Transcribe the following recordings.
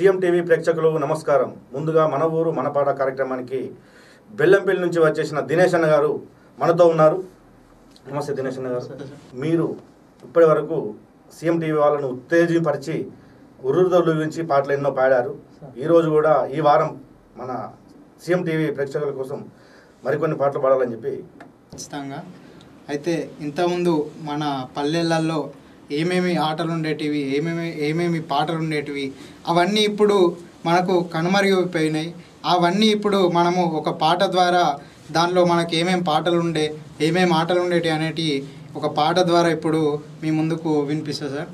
CM TV ప్రేక్షకులు నమస్కారం ముందుగా మన ఊరు మన పాట కార్యక్రమానికి బెల్లంపల్లి నుంచి వచ్చేసిన దినేష్ అన్న గారు మనతో ఉన్నారు నమస్తే దినేష్ అన్న గారు మీరు ఇప్పటి వరకు సీఎం టీవీ వాళ్ళను ఉత్తేజపరిచి ఉర్రుదొల్లు గురించి పాటలు ఎన్నో పాడారు ఈరోజు కూడా ఈ వారం మన సీఎం టీవీ ప్రేక్షకుల కోసం మరికొన్ని పాటలు పాడాలని చెప్పి ఖచ్చితంగా అయితే ఇంతకుముందు మన పల్లెలలో ఏమేమి ఆటలు ఉండేటివి ఏమేమి ఏమేమి పాటలు ఉండేటివి అవన్నీ ఇప్పుడు మనకు కనుమరుగైపోయినాయి అవన్నీ ఇప్పుడు మనము ఒక పాట ద్వారా దానిలో మనకు ఏమేమి పాటలు ఉండే ఏమేమి ఆటలు ఉండేటి అనేటి ఒక పాట ద్వారా ఇప్పుడు మీ ముందుకు వినిపిస్తా సార్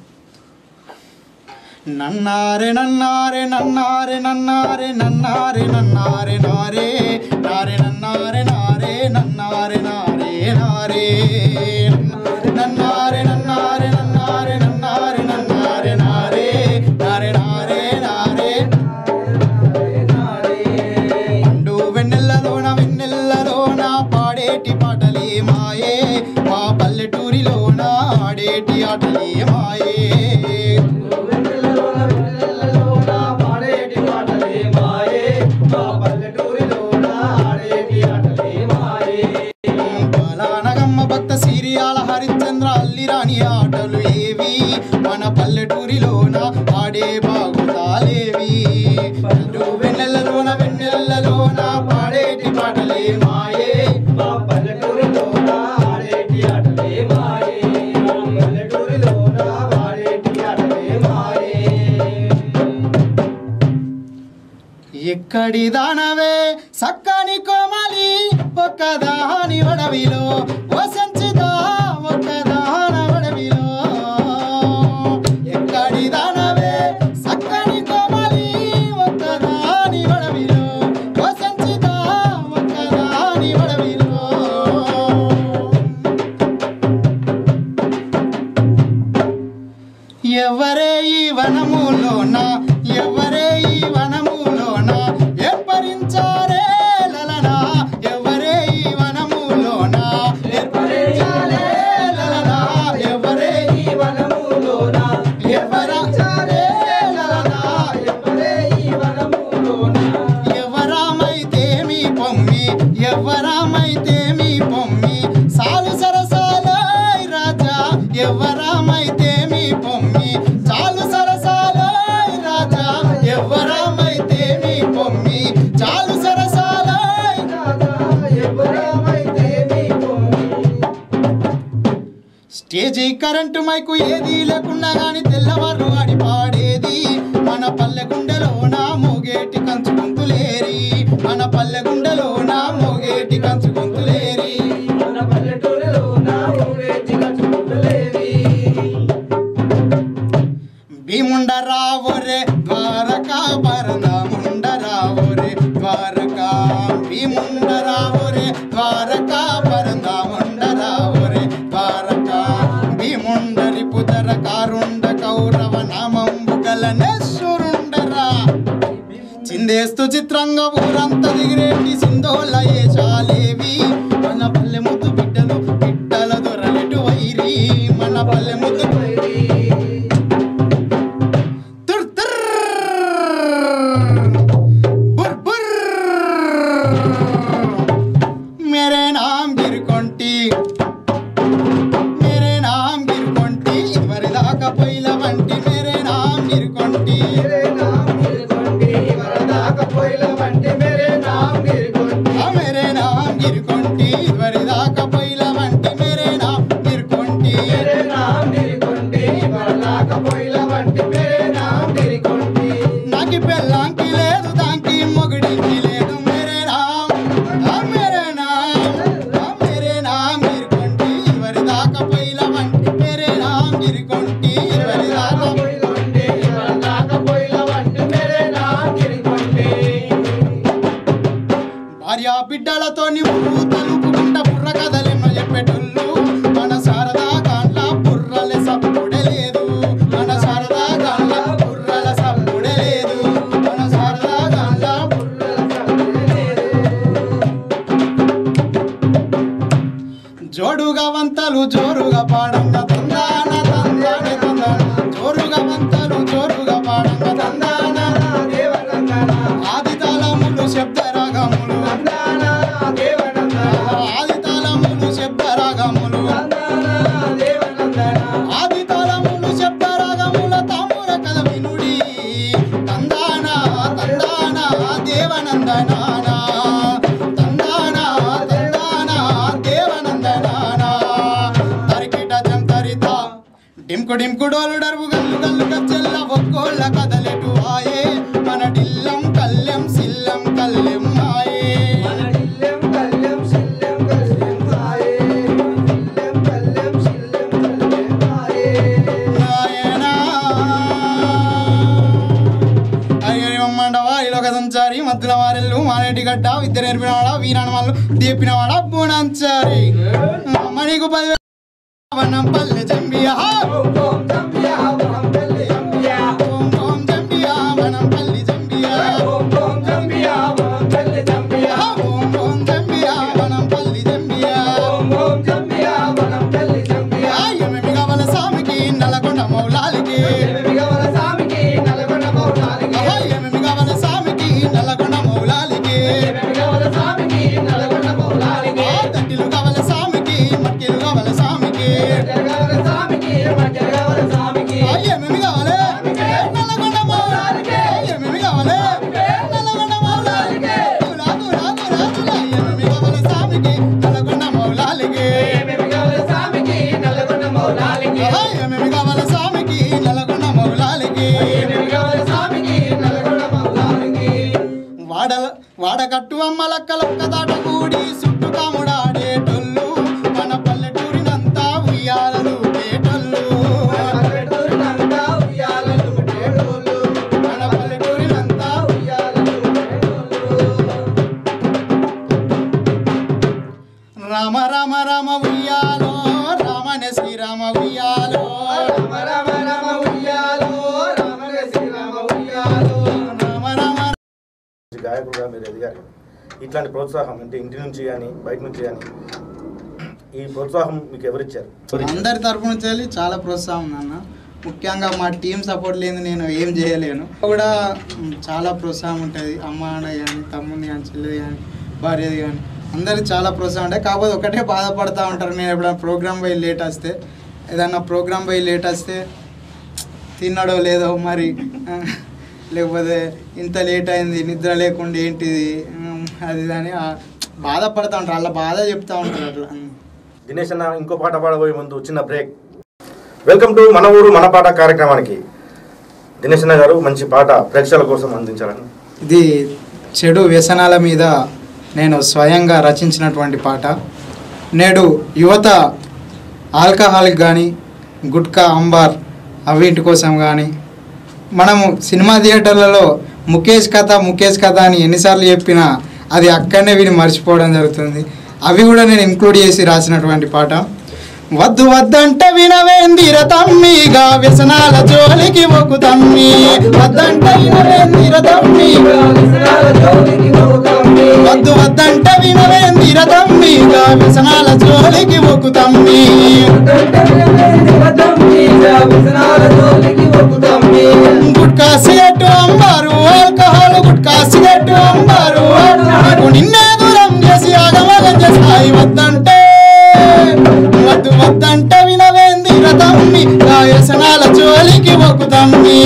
నన్నారే నన్నారే నన్నారే నన్నారే నన్నారే నన్నారే నారే నారే నన్నారే నారే నన్నారే నారే నారే నన్నారే నన్నారే నన్నారే నన్నారే నన్నారే నారే నారే నారే నారే పండు వెన్నెల్లలోన వెన్నెల్లలోన పాడేటి పాటలే మాయే మా పల్లెటూరిలోన ఆడేటి ఆటలే మాయే బాలానగమ్మ భక్త సిరియాల హరిశ్చంద్ర అల్లిరాని ఆటలు ఏవి మన పల్లెటూరిలోన ఆడే బాగుతాలేవి పండు వెన్నెలలోన వెన్నెలలోన పాడేటి పాటలే మాయే మా పల్లెటూరిలోన ఆడేటి ఆటలే మాయే మా పల్లెటూరిలోన ఆడేటి ఆటలే మాయే ఎక్కడి దానవే సక్కని కోమలి ఒక్కదాని వడవిలో వసంచుదా ఒక్కదాన వడవిలో ఎక్కడి దానవే సక్కని కోమలి ఒక్కదాని వడవిలో వసంచుదా ఒక్కదాని వడవిలో ఎవరే ఈ వనములోన ఎవరే ఈ వనములోన ఏర్పరించారే లలనా ఎవరే ఈ వనములోన ఏర్పరించారే లలనా ఎవరే ఈ వనములోన ఎవరాచారే లలనా ఎవరే ఈ వనములోన ఎవరామైతే మీ పొమ్మి ఎవరామైతే మీ పొమ్మి సాలు సరసాలై రాజా ఎవరామైతే మీ పొమ్మి చాలు సరసాలై రాజా ఎవరామైతే మీ పొమ్మి చాలు సరసాలై రాజా ఎవరమైతే మీ పొమ్మి స్టేజీ కరెంటు మైకు ఏది లేకున్నా గాని తెల్లవారు ఆడి పాడేది మన పల్లె గుండెలో నా మోగేటి కంచు గొంతులేరి మన పల్లె గుండెలో నా మోగేటి కంచు గొంతులేరి మన పల్లెటూరిలోన ఊరేగి కట్టుకుంటలేవి భీముండరావురే ద్వారకా పరదాముండరావురే ద్వారకా భీముండరావురే ద్వారకా పరదాముండరావురే ద్వారకా భీముండరి పుదర కారుండ కౌరవ నామంబు గలనేశ్వరుండరా చిందేస్తూ చిత్రంగా ఊరంతా దిగిరేటి సింధోల ఏషాలేవి మన పల్లె ముద్దు బిడ్డలు బిడ్డల దొరలెటు వైరి మన పల్లె ముద్దు తుర్ తుర్. బుర్ బుర్. मेरे नाम గిరికొంటి मेरे नाम గిరికొంటి ఇదివరదాకా పొయ్యిల వంటి मेरे नाम గిరికొంటి మేరే నామ్ గిరికొండి వరదాక పోయిల వంటి మేరే నామ్ గిరికొండి ఆ मेरे नाम గిరికొంటి ఇదివరదాకా పొయ్యిల వంటి मेरे नाम గిరికొంటి మేరే నామ్ గిరికొండి డింకు డింకు డోలు డరువు గల్లు గల్లు గజ్జెల్ల ఒక్కోళ్ళ కదలెటు ఆయే మన డిల్లం కల్లెం సిల్లం కల్లెం ఆయే మనడిల్లెం కల్లెం సిల్లెం కల్లెం హాయే ఇల్లెం కల్లెం సిల్లెం కల్లెం హాయే నాయనా అయ్యమ్మండవా ఇలోక సంచారి మధ్యల వారెల్లు మానేటి గడ్డ విద్య నేర్పినవాడ వీరాణవాళ్ళు దీపినవాడ బోనాంచారి మణికు పది వనం పల్లె జంబియా ఓం ఓం జంబియా ఓం పల్లి జంబియా ఓం ఓం జంబియా వనం పల్లి జంబియా ఓం ఓం జంబియా ఓం పల్లి జంబియా ఓం ఓం జంబియా వనం పల్లి జంబియా ఓం ఓం జంబియా ఓం పల్లి జంబియా ఎమ్మెమి కావాల సామికి నల్లకొండ మౌలాలికి మిగవల సామికి నల్గొండ మౌనాలికి ఎమ్మెమి కావాల సామికి నల్లకొండ మౌలాలికి మిగవల సామికి నల్గొండ మౌనాలికి తట్టిలు కావాల సామికి మట్టిలు కావాల సామికి జరగవల సామికి మధ్యగవల సామికి ఎమ్మెమి కావాలే నల్లకొండ మౌలాలికి ఎమ్మెమి కావాలే నల్లకొండ మౌలాలికి తులా తులా తులా తులా ఎమ్మెమి కావాల సామికి నల్లకొండ మౌలాలికి మిగవల సామికి నల్గొండ మౌనాలికి ఎమ్మెమి కావాల సామికి నల్లకొండ మౌలాలికి మిగవల సామికి నల్గొండ మౌనాలికి వాడల వాడకట్టు అమ్మలక్కలొక్క దాట కూడి సుట్టు కాముడాడేటొల్లు మన పల్లెటూరినంతా ఉయ్యాలలు పేటొల్లు పల్లెటూరినంతా ఉయ్యాలలు టేడోలు మన పల్లెటూరినంతా ఉయ్యాలలు టేడోలు రామ రామ రామ ఉయ్యాలో రామనే శ్రీరామ ఉయ్యాలో రామ రామ రామ ఉయ్యాలో రామనే శ్రీరామ ఉయ్యాలో రామ రామ మంచి గాయకుడుగా మీరు ఎదిగారు ఇట్లాంటి ప్రోత్సాహం అంటే ఇంటి నుంచి కానీ బయట నుంచి కానీ ఈ ప్రోత్సాహం మీకు ఎవరిచ్చారు అందరి తరపు నుంచి వెళ్ళి చాలా ప్రోత్సాహం నాన్న ముఖ్యంగా మా టీం సపోర్ట్ లేని నేను ఏం చేయలేను కూడా మ్, చాలా ప్రోత్సాహం ఉంటుంది అమ్మ అన్న కానీ తమ్ముని కానీ చెల్లిది కానీ భార్యది కానీ అందరికి చాలా ప్రోత్సాహం ఉంటాయి కాకపోతే ఒకటే బాధపడతా ఉంటారు నేను ఎప్పుడైనా ప్రోగ్రామ్ పోయి లేట్ వస్తే ఏదన్నా ప్రోగ్రామ్ పోయి లేట్ వస్తే తిన్నాడో లేదో మరి ఆ, లేకపోతే ఇంత లేట్ అయింది నిద్ర లేకుండా ఏంటిది ఉమ్, అది ఇది అని ఆ, బాధపడతా ఉంటారు అలా బాధ చెప్తా ఉంటారు అట్లా దినేష్ అన్న ఇంకో పాట పాడబోయే ముందు చిన్న బ్రేక్ వెల్కమ్ టు మన ఊరు మన పాట కార్యక్రమానికి దినేష్ అన్న గారు మంచి పాట ప్రేక్షకుల కోసం అందించాలని ఇది చెడు వ్యసనాల మీద నేను స్వయంగా రచించినటువంటి పాట నేడు యువత ఆల్కహాల్కి కానీ గుట్కా అంబార్ అవింటి కోసం కానీ మనము సినిమా థియేటర్లలో ముఖేష్ కథ ముఖేష్ కథ అని ఎన్నిసార్లు చెప్పినా అది అక్కడనే విని మర్చిపోవడం జరుగుతుంది అవి కూడా నేను ఇంక్లూడ్ చేసి రాసినటువంటి పాట వద్దు వద్దంటే వినవేందిర తమ్మిగా వ్యసనాల జోలికి ఒక తమ్మి వద్దంటే వినవేందిర తమ్మిగా విసరాల జోలికి పోతాండి వద్దు వద్దంటే వినవేందిర తమ్మిగా వ్యసనాల జోలికి ఒక తమ్మి విసరాల జోలికి పోతాండి గుట్కా సిగరెట్ అంబారు ఆల్కహాల్ గుట్కా సిగరెట్ అంబారు నీకు నిన్నే దూరం చేసి ఆగమగం చేస్తాయి వద్దంటే వద్దు వద్దంటే వినవేందిర తమ్మి నా వ్యసనాల జోలికి ఒక తమ్మి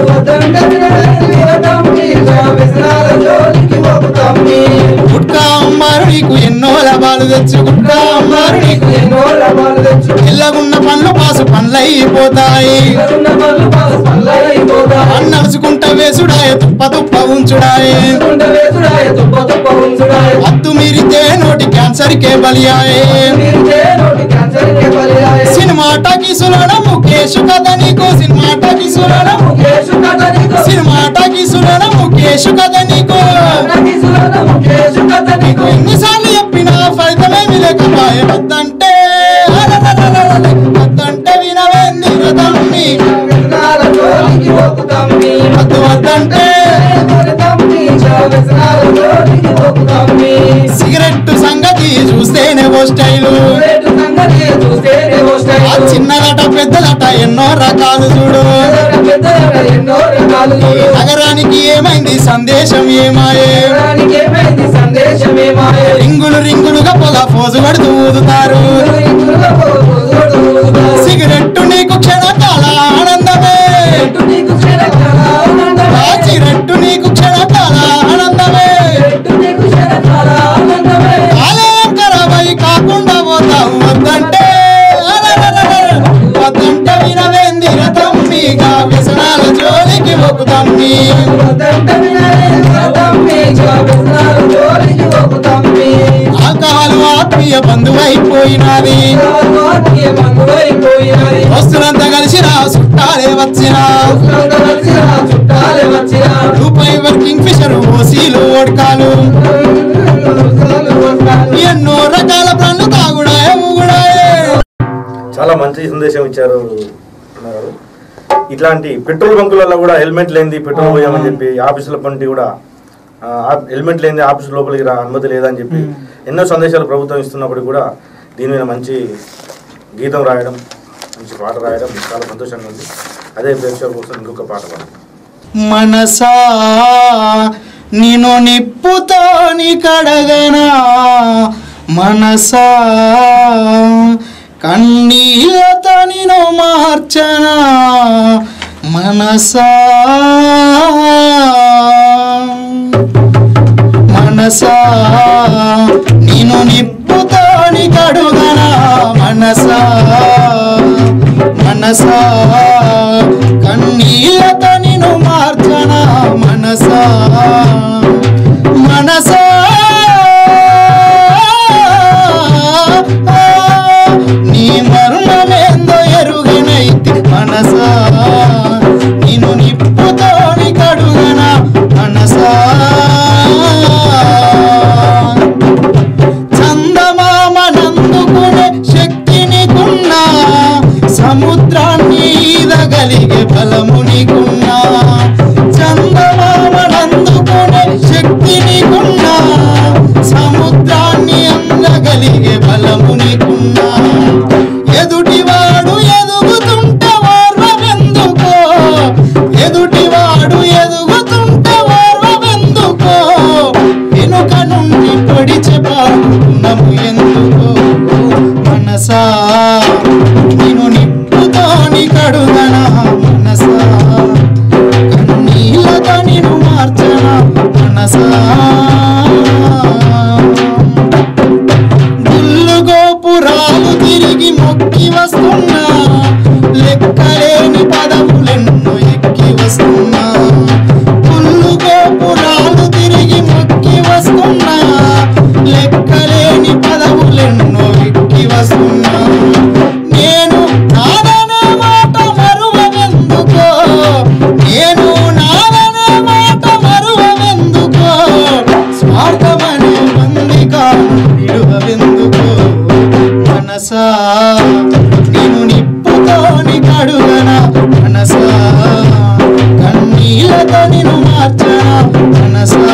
విసరాల జోలికి పోతాండి గుట్కా అమ్మారు నీకు ఎన్నో లాభాలు తెచ్చు గుట్కా అమ్మారు నీకు ఎన్నో లాభాలు తెచ్చు ఇళ్ళగున్న పనులు పాసు పనులు అయిపోతాయి ఉన్న పనులు పాస్ పనులైపోతాయి నడుచుకుంటా వేసుడాయ తుప్ప తుప్ప ఉంచుడాయే కుండ వేసుడాయ తుప్ప తుప్ప ఉంచుడాయ హద్దు మీరితే నోటి క్యాన్సర్ కే బలియాయే మీరితే నోటి క్యాన్సర్కే బలియాయ సినిమా టాకీసులోన ముఖేష్ కథ నీకు సినిమా టాకీసులోన ముఖేష్ కథ నీకు సినిమా టాకీసులోన ముఖేష్ కథ నీకు నగిసులోన ముఖేష్ కథ నీకు ఎన్నిసార్లు చెప్పినా ఫలితమేమి లేకపాయ వద్దంటే అలలలలలల, వద్దంటే వినవేంది తమ్మి విసరాల జోలికి పోతాండి వద్దు వద్దంటే పోతాండి విసరాల జోలికి పోతాండి సిగరెట్ సంగతి చూస్తేనే ఓ స్టైలు రేటు సంగతి చూస్తేనే ఆ వస్తాయి చిన్నలట పెద్దలట ఎన్నో రకాలు చూడు పెద్దలట ఎన్నో రకాలు ఈ నగరానికి ఏమైంది సందేశం ఏమాయే నగరానికి ఏమైంది సందేశమే మాయ రింగులు రింగులుగా పొగ పోజు పడుతూ ఊదుతారు సిగరెట్టు నీకు క్షణకాల ఆనందమే నీకు క్షణకాల ఆనందమే. ఆ సిగరెట్టు నీకు క్షణకాల ఆనందమే చెట్టు నీకు క్షణకాల ఆనందమే. కాలం ఖరాబై కాకుండా పోతావు వద్దంటే అలలలలల, వద్దంటే వినవే తమ్మి ఆల్కహాల్ ఆత్మీయ బంధువైపోయినది వస్తులంతా కలిసి రా చుట్టాలే వచ్చిన రూపాయి వర్కింగ్ ఫిషర్ ఓసీలు ఓడకాలు ఎన్నో రకాల పండ్లు తాగుడాయే ఊగుడాయే చాలా మంచి సందేశం ఇచ్చారు అన్నారు ఇట్లాంటి పెట్రోల్ బంకులలో కూడా హెల్మెట్ లేనిది పెట్రోల్ పోయామని చెప్పి ఆఫీసుల పంటి కూడా ఆ, హెల్మెట్ లేనిది ఆఫీసు లోపలికి రా అనుమతి లేదని చెప్పి ఎన్నో సందేశాలు ప్రభుత్వం ఇస్తున్నప్పుడు కూడా దీని మీద మంచి గీతం రాయడం మంచి పాట రాయడం చాలా సంతోషంగా ఉంది అదే ప్రేక్షకుల కోసం ఇంకొక పాట పాడు మనసా నిన్ను నిప్పుతోని కడగనా మనసా కన్నీళ్ళతో నిన్ను మార్చనా మనసా మనసా నిన్ను నిప్పుతోని కడుగనా మనసా మనసా కన్నీళ్ళతో నిన్ను మార్చన మనసా మనసా నీ మరణమేందో ఎరుగనైతి మనసా నిన్ను నిప్పుతోని కడుగన మనసా చందమామనందుకునే శక్తిని కున్నా సముద్రాన్ని ఈదగలిగే బలము నీకున్నా చందమామనందుకునే శక్తిని కున్నా సముద్రాన్ని అందగలిగే బలము నీకున్నా ఎదుటివాడు ఎదుగుతుంటే ఓర్వెందుకో ఎదుటివాడు ఎదుగుతుంటే ఓర్వెందుకో వెనుక నుండి పొడిచె పాడుకున్నము ఎందుకో మనసా నేను నిప్పుతోని కడుగన మనసా కన్నీళ్ళతో నేను మార్చన మనసా గుళ్ళు గోపురాలు తిరిగి మొక్కి వస్తున్నా లెక్కలేని పదవులెన్నో ఎక్కి వస్తున్నా గుళ్ళు గోపురాలు తిరిగి మొక్కి వస్తున్నా లెక్కలేని పదవులెన్నో ఎక్కి వస్తున్నా నేను నాదనే మాట మరువెందుకో నేను నాదనే మాట మరువెందుకో స్వార్థమనే మందిగా విడువెందుకో మనసా నేను నిప్పుతోని కడుగన మనసా కన్నీళ్ళతో నిన్ను మార్చన మనసా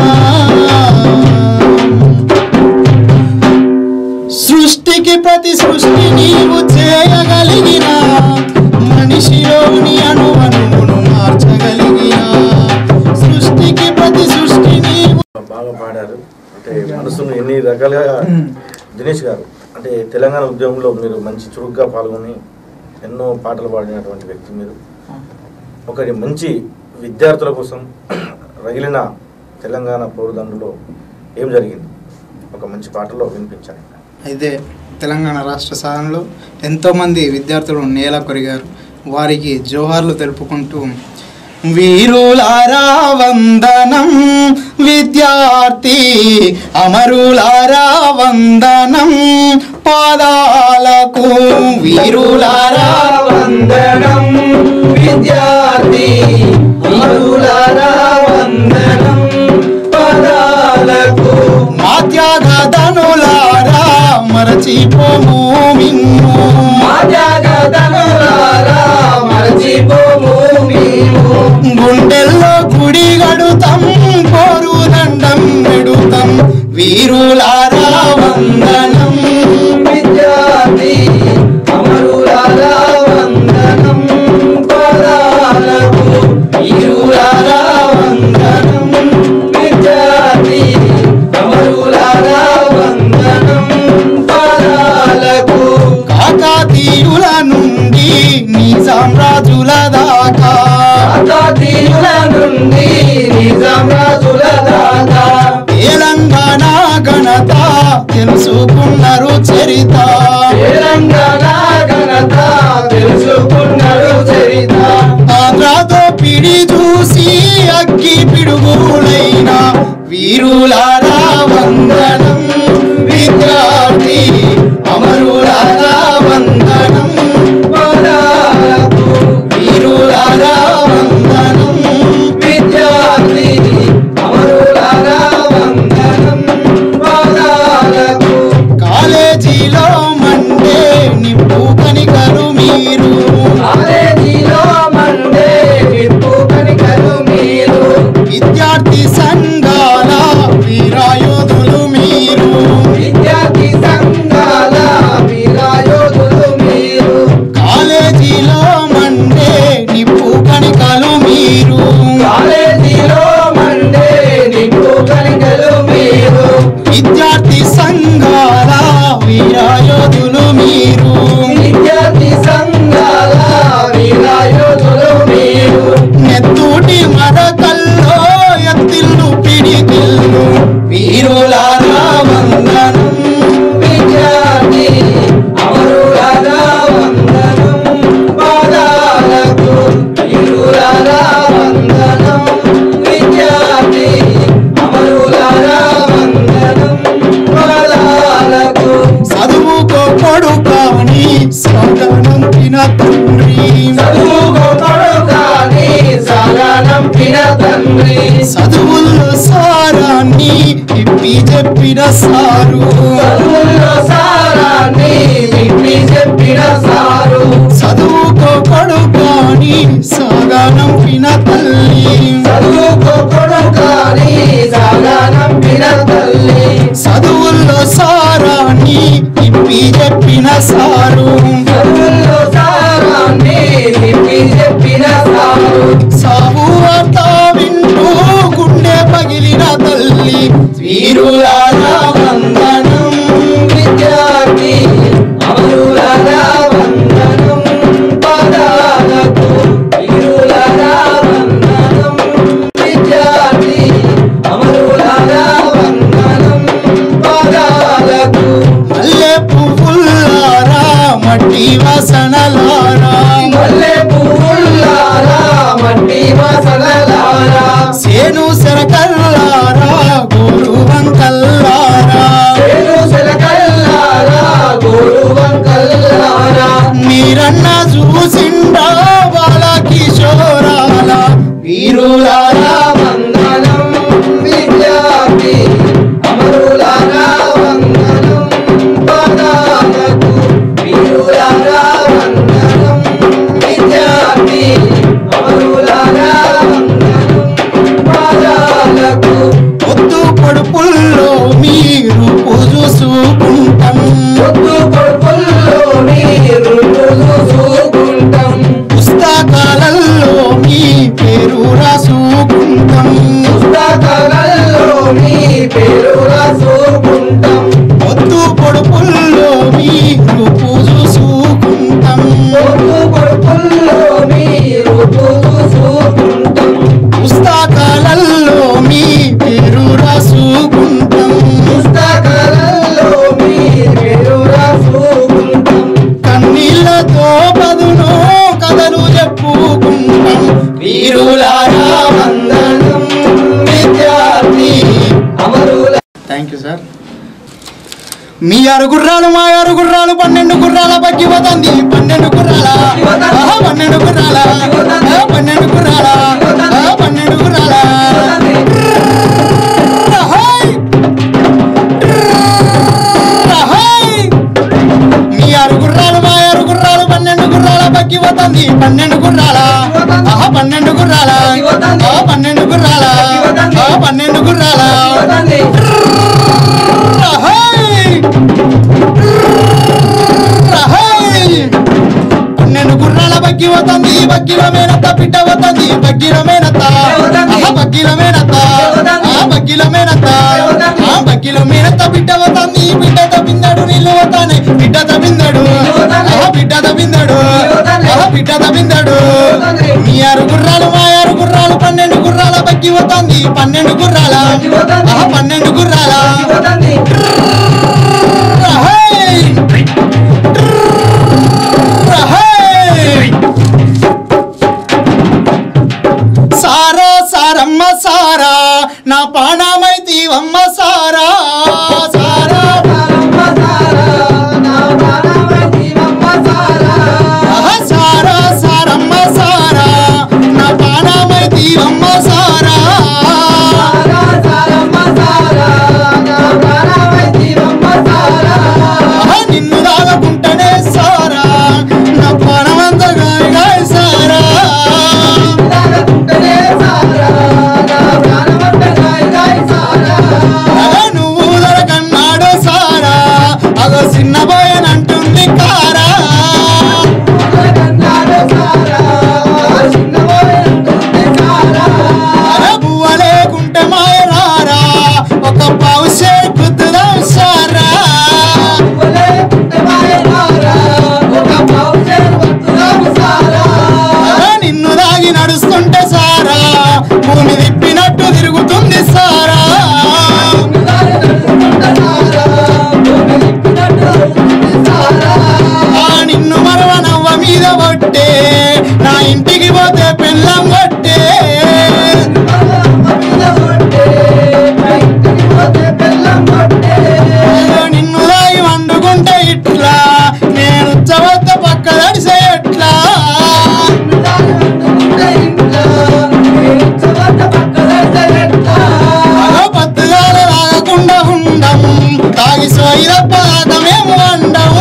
సృష్టికి ప్రతి సృష్టి నీవు చేయగలిగిన మనిషిలోని అణువణువును మార్చగలిగిన సృష్టికి ప్రతి సృష్టి నీవు బాగా పాడారు అంటే మనసును ఎన్ని రకాలుగా దినేష్ గారు అంటే తెలంగాణ ఉద్యమంలో మీరు మంచి చురుగ్గా పాల్గొని ఎన్నో పాటలు పాడినటువంటి వ్యక్తి మీరు ఒకరి మంచి విద్యార్థుల కోసం రగిలిన తెలంగాణ పౌరదండులో ఏం జరిగింది ఒక మంచి పాటలో వినిపించారు అయితే తెలంగాణ రాష్ట్ర సాధనలో ఎంతోమంది విద్యార్థులు నేల కొరిగారు వారికి జోహార్లు తెలుపుకుంటూ వీరులారా వందనం విద్యార్థి అమరులారా వందనం పాదాలకు వీరులారా వందనం విద్యార్థి అమరులారా వందనం పదాలకు మా త్యాగధనులారా మరచిపోము మిమ్ము మా త్యాగధనులారా మరచిపోము మేము గుండెల్లో గుడి గడుతాం పోరు దండం పెడుతాం వీరులారా వందనం విద్యార్థి అమరులారా వందనం పదాలకు ఇరులారా వందనం విద్యార్థి అమరులారా వందనం పదాలకు కాకాతీయుల నుండి నిజాం రాజుల దాకా కాకతీయుల నుండి నిజాం రాజుల దాకా తెలంగాణ ఘనత తెలుసుకున్నారు చరిత తెలంగాణ ఘనత తెలుసుకున్నారు చరిత ఆంధ్రతో పిడి చూసి వీరులారా వందనం విద్యార్థి అమరులారా వందనం పదాలకు వీరులారా వందనం విద్యార్థి అమరులారా వందనం పదాలకు కాలేజీలో మండే నిప్పు కనికరు మీరు కాలేజీలో మండే విప్పు కనికలు మీరు విద్యార్థి సంఘాల వీరాయోధులు మీరు విద్యార్థి సంఘాల వీరాయోధులు మీరు కాలేజీలో మండే నిప్పు కణికలు మీరు కాలేజీలో మండే నిప్పు కనికలు మీరు విద్యార్థి సంఘాల వీరాయోధులు మీరు విద్యార్థి సంఘాల వీరాయోధులు మీరు నెత్తూటి మరకల్లో ఎత్తిల్లు పిడికిల్లు వీరులారా వందనం విద్యార్థి అమరులారా వందనం పాదాలకు వీరులారా వందనం విద్యార్థి అమరులారా వందనం పాదాలకు చదువుకో కొడుకాని సగనం తిన తండ్రి చదువుకోడు కానీ సాగనంపిన తండ్రి చదువుల్లో సారాన్ని ఇప్పి చెప్పిన సారు చదువుల్లో సారాన్ని విప్పి చెప్పిన సారు చదువుకో కొడుకాని సగనం పిన తల్లి చదువుకోడు కానీ సాగనంపిన తల్లి చదువుల్లో సారాన్ని ఇప్పి చెప్పిన సారు చదువుల్లో సారాన్ని విప్పి చెప్పిన సారు సాగు వార్త వింటూ గుండె పగిలిన తల్లి వీరులారా వందనం విద్యార్థి అమరులారా వందనం పాదాలకు వీరులారా వందనం విద్యార్థి అమరులారా వందనం పాదాలకు మల్లె పువ్వులారా మట్టి వాసనలారా మల్లె పువ్వులారా మట్టి వాసనలారా సేను సెరకల్లారా గోరు వంకల్లారా వేలు సెలకల్లారా గోరు వంకల్లారా మీరన్న చూసిండా బాల కిషోరాల వీరులారా వందనం విద్యార్థి అమరులారా వందనం పాదాలకు వీరులారా వందనం విద్యార్థి అమరులారా వందనం పాదాలకు పొద్దు పొడుపుల్లో మీరు చూసుకుంటాం పొద్దు కొడుకుల్లో మీరు చూసుకుంటాం పుస్తకాలలో మీ పేరు రాసుకుంటాం పుస్తకాలలో మీ పేరు రాసుకుంటాం పొద్దు పొడుపుల్లో మీరు చూసుకుంటాం పొద్దు కొడుకుల్లో మీరు చూసుకుంటాం పుస్తకాలలో మీ పేరు రాసుకుంటాం పుస్తకాలలో మీ పేరు రాసుకుంటాం కన్నీళ్ళతో పదును కథలు చెప్పుకుంటాం వీరులారా వందనం విద్యార్థి అమరుల థ్యాంక్ యూ సార్ మీ ఆరు గుర్రాలు మా ఆరు గుర్రాలు పన్నెండు గుర్రాల బగ్గి పోతుంది పన్నెండు గుర్రాల ఆహా, పన్నెండు గుర్రాల ఆ, పన్నెండు గుర్రాల ఆ, పన్నెండు గుర్రాల రహాయ్! రహాయ్! మీ ఆరు గుర్రాలు మా ఆరు గుర్రాలు పన్నెండు గుర్రాల బగ్గి పోతుంది పన్నెండు గుర్రాల ఆహా, పన్నెండు గుర్రాల ఆ, పన్నెండు గుర్రాల ఆ, పన్నెండు గుర్రాల రహాయ్! రహాయ్! పన్నెండు గుర్రాల బగ్గి పోతుంది బగ్గిల మేనత్త పిట్ట పోతుంది బగ్గిల మేనత్త ఆహా, బగ్గిల మేనత్త ఆ బగ్గిల మేనత్త ఆ బగ్గిల మేనత్త పిట్ట పోతుంది బిడ్డ తప్పిందాడు నీళ్ళు పోతానే బిడ్డ తప్పిందాడు ఆహా బిడ్డ తప్పిందాడు ఆహా బిడ్డ తప్పిందాడు మీ ఆరు గుర్రాలు మా ఆరు గుర్రాలు పన్నెండు గుర్రాల బగ్గి పోతుంది పన్నెండు గుర్రాల ఆహా పన్నెండు గుర్రాల రహాయ్! రహాయ్! సారా సారమ్మ సారా నా పానామైతీవమ్మ కొట్టే నా ఇంటికి పోతే పెళ్ళం కొట్టే అయ్యో నిన్ను రాయి వండుకుంటే ఇట్లా నేను చవద్ద పక్క తడిసే ఎట్లా అగో పత్తుగాలు రాగకుండా ఉండం తాగి సోయి తప్ప మేము అండము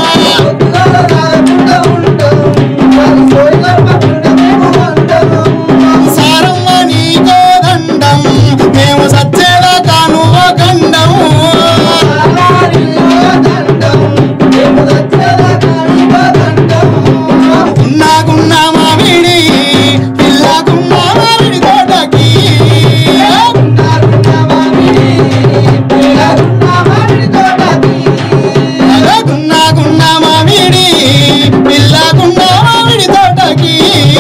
సారమ్మ నీకో దండం మేము సచ్చేలా కానువ గండము ఉన్నాకున్నా మామిడి పిల్లాకున్నా మామిడి తోటకి అగకున్నాకున్నా మామిడి పిల్లాకున్నా మామిడి తోటకి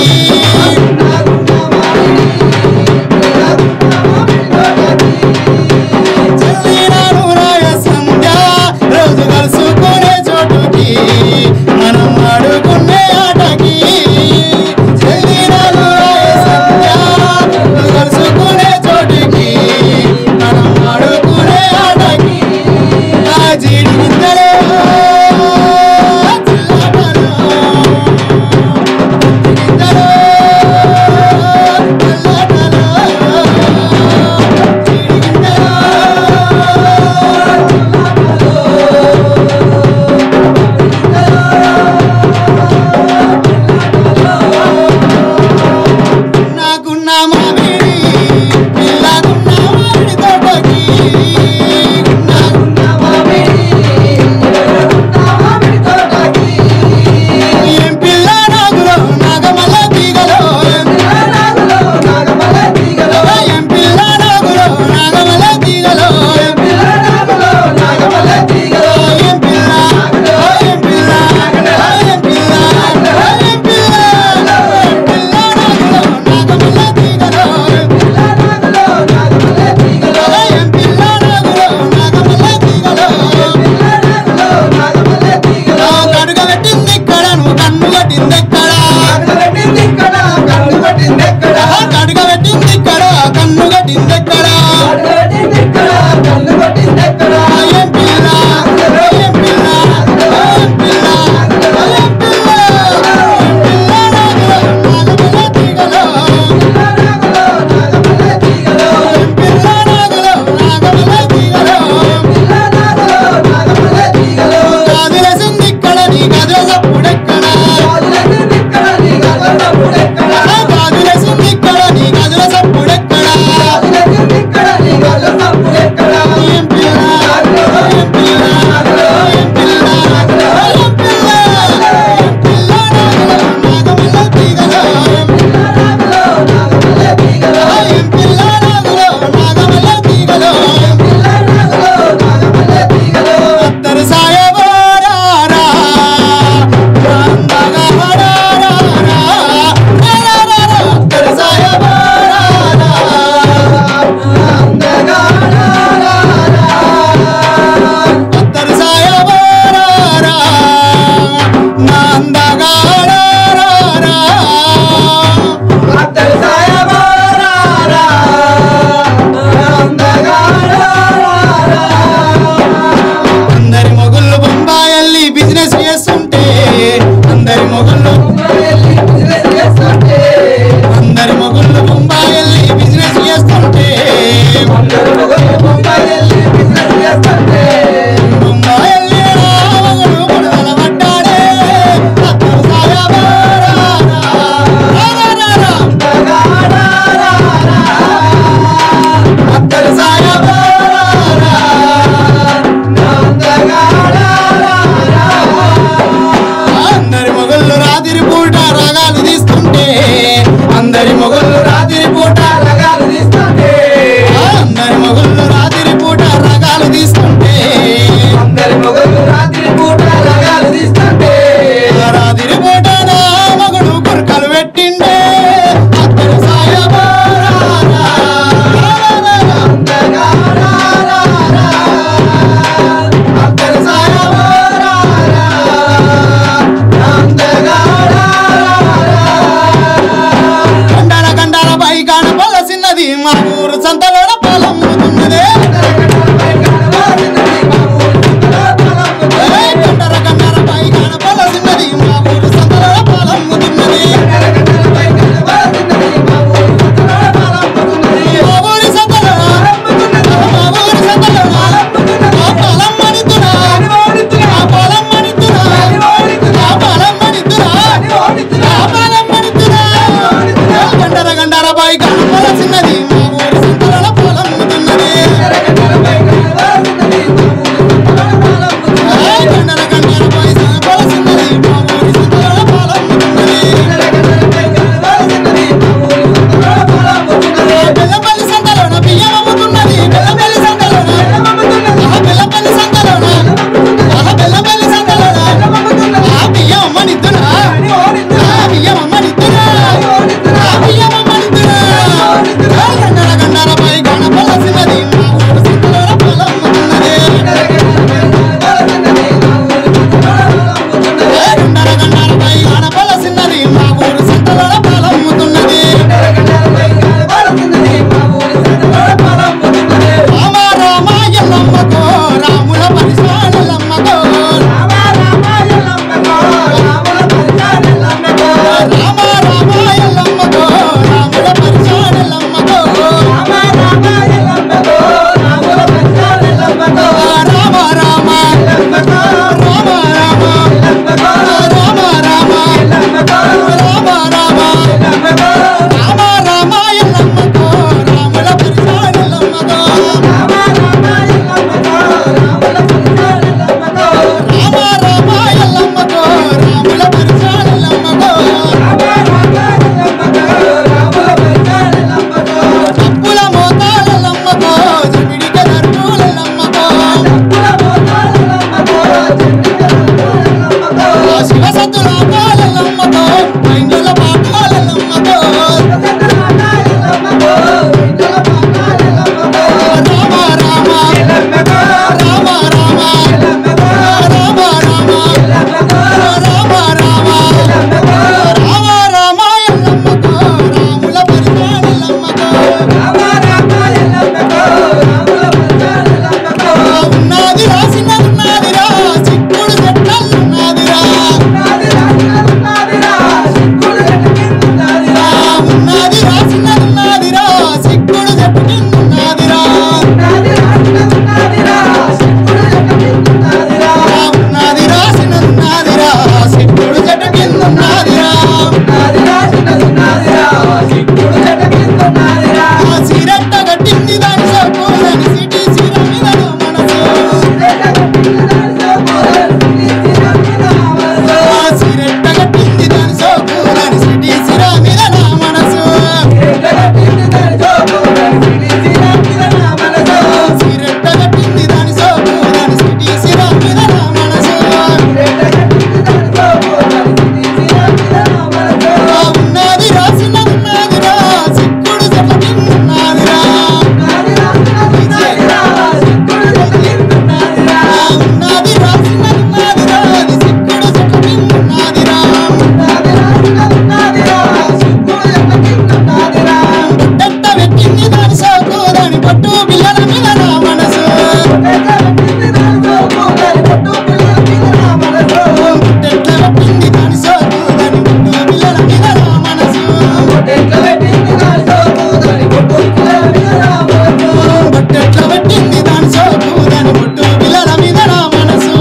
చెల్లినాను రాయ సంధ్య రోజు కలుసుకునే చోటుకి మనం ఆడుకునే ఆటకి చెల్లినాను రాయ సంధ్య రోజు కలుసుకునే చోటుకి మనం ఆడుకునే ఆటకి ఆ జీడి గింజలే చిల్లటలో గింజలో నాకున్న మామిడి పిల్లకున్న మామిడి తోటకి ఏం పిల్ల నాగులో నాగమల్ల తీగలో ఏం పిల్ల నాగులో నాగమల్ల తీగలో ఏం పిల్ల ఏం పిల్ల ఏం పిల్ల ఏం పిల్ల ఏం పిల్ల ఏం పిల్ల నాగులో నాగమల్ల తీగలో ఏం పిల్ల నాగులో నాగమల్ల తీగలో కడుగ పెట్టింది ఇక్కడ నువ్వు కన్ను కట్టింది ఎక్కడ కడుగ పెట్టింది ఇక్కడ కన్ను కట్టింది ఎక్కడ ఏం పిల్ల ఏం పిల్ల ఏం పిల్ల ఏం పిల్ల పిల్ల నాగులో నాగమల్ల తీగలో పిల్ల నాగులో నాగమల్ల తీగలో కాదులేసింది ఇక్కడ నీ గదుల సప్పుడెక్కడ కాదులేసింది ఇక్కడ నీ గదుల సప్పుడెక్కడ ఏం పిల్ల ఏం పిల్ల ఏం పిల్ల ఏం పిల్ల ఏం పిల్ల నాగులో నాగమల్ల తీగలో ఏం పిల్ల నాగులో నాగమల్ల తీగలో అత్తరు సాయబోరారా అందగా హడారారా ఎలారారా అత్తరు సాయబోరారా అత్తరు సాయబోరారా నా అందగా హడారారా అందరి మొగుళ్ళు బొంబాయల్లి బిజినెస్ చేస్తుంటే అందరి మొగుళ్ళు అందరి మొగుళ్ళు బొంబాయల్లి బిజినెస్ చేస్తుంటే బొంబాయల్లి రావణుడు బుడదల పడ్డాడే అత్తరు సాయబోరారా రారారా అత్తరు సాయబోరారా అందరి మొగళ్ళు రాత్రి పూట రాగాలు తీస్తుంటే అందరి మొగళ్ళు రాత్రి పూట అందరి మొగళ్ళు రాత్రి పూట రాగాలు తీస్తుంటే రాత్రి పూట నా మగడు కురకలు పెట్టిండే అత్తరు సాయబోరారా అత్తరు సాయబోరారా ఉన్నదిరా చిన్నదున్నదిరా సిక్కుడు చెట్ల కింద ఉన్నదిరా ఆ సిరట్ట కట్టింది దాని సోకు దాని సిటీ సిర మీద నా మనసు ఆ సిరట్ట కట్టింది దాని సోకు దాని సిటీ సిర మీద నా మనసు సిరట్ట కట్టింది దాని సోకు దాని సిటీ సిర మీద నా మనసు ఆ ఉన్నది రాసిన ఉన్నదిరా సిక్కుడు చెట్ల కింద ఉన్నదిరా ఆ ఉన్నది రాసిన ఉన్నదిరా అది సిక్కుడు చెట్ల కింద ఉన్నదిరా బొట్టెట్ట పెట్టింది దాని సోకు దాని పట్టు పిల్లల మీద నా మనసు బొట్టెట్ట పెట్టింది దాని సోకు దాని పట్టు పిల్లల మీద నా మనసు బొట్టెట్ల పెట్టింది దాని సోకు దాని పట్టు పిల్లల మీద నా మనసు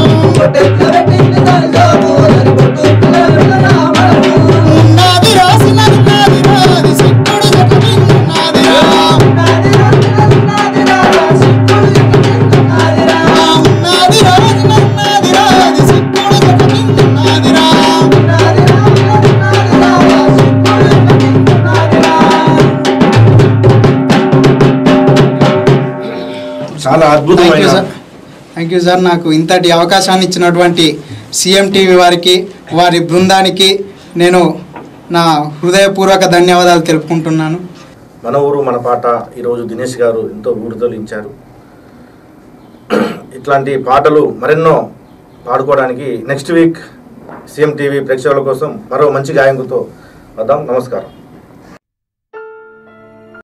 ఉన్నది రాసిన ఉన్నదిరా అది సిక్కుడు చెట్ల కింద ఉన్నదిరా ఆ ఉన్నది రాసిన ఉన్నదిరా అది సిక్కుడు చెట్ల కింద ఉన్నదిరా చాలా థ్యాంక్ యూ అద్భుతమైన సార్ థ్యాంక్ యూ సార్ నాకు ఇంతటి అవకాశాన్ని ఇచ్చినటువంటి సీఎం టీవీ వారికి వారి బృందానికి నేను నా హృదయపూర్వక ధన్యవాదాలు తెలుపుకుంటున్నాను మన ఊరు మన పాట ఈరోజు దినేష్ గారు ఎంతో ఊరుదలించారు ఇట్లాంటి పాటలు మరెన్నో పాడుకోవడానికి నెక్స్ట్ వీక్ సీఎం టీవీ ప్రేక్షకుల కోసం మరో మంచి గాయంకుతో వద్దాం నమస్కారం